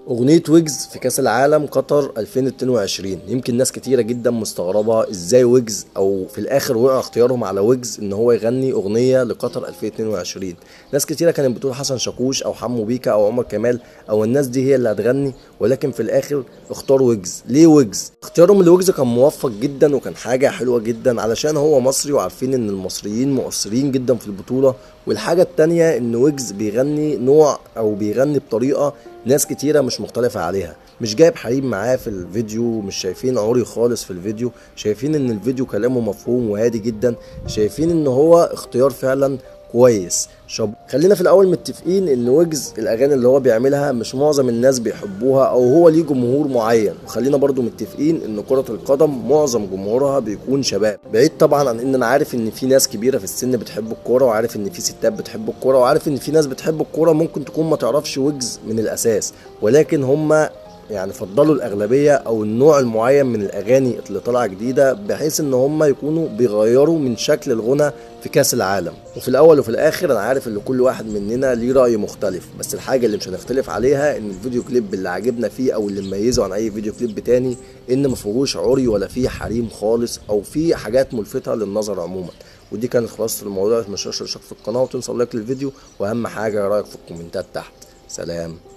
أغنية ويجز في كأس العالم قطر 2022 يمكن ناس كتيرة جدا مستغربة ازاي ويجز او في الاخر وقع اختيارهم على ويجز ان هو يغني اغنية لقطر 2022 ناس كتيرة كانت بتقول حسن شاكوش او حمو بيكا او عمر كمال او الناس دي هي اللي هتغني ولكن في الاخر اختاروا ويجز ليه ويجز اختيارهم لويجز كان موفق جدا وكان حاجة حلوة جدا علشان هو مصري وعارفين ان المصريين مؤثرين جدا في البطولة والحاجة التانية ان ويجز بيغني نوع او بيغني بطريقة ناس كتيرة مش مختلفة عليها مش جايب حريم معاه في الفيديو مش شايفين عوري خالص في الفيديو شايفين ان الفيديو كلامه مفهوم وهادي جدا شايفين ان هو اختيار فعلا كويس شاب خلينا في الاول متفقين ان ويجز الاغاني اللي هو بيعملها مش معظم الناس بيحبوها او هو ليه جمهور معين وخلينا برضو متفقين ان كرة القدم معظم جمهورها بيكون شباب بعيد طبعا عن ان انا عارف ان في ناس كبيرة في السن بتحب الكورة وعارف ان في ستات بتحب الكورة وعارف ان في ناس بتحب الكورة ممكن تكون ما تعرفش ويجز من الاساس ولكن هما يعني فضلوا الاغلبيه او النوع المعين من الاغاني اللي طالعه جديده بحيث ان هم يكونوا بيغيروا من شكل الغنى في كاس العالم وفي الاول وفي الاخر انا عارف ان كل واحد مننا ليه راي مختلف بس الحاجه اللي مش هنختلف عليها ان الفيديو كليب اللي عجبنا فيه او اللي مميزه عن اي فيديو كليب تاني ان ما فيهوش عري ولا فيه حريم خالص او فيه حاجات ملفته للنظر عموما ودي كانت خلاصه الموضوع ما تنساش الاشتراك في القناه وتنسى لايك للفيديو واهم حاجه رايك في الكومنتات تحت سلام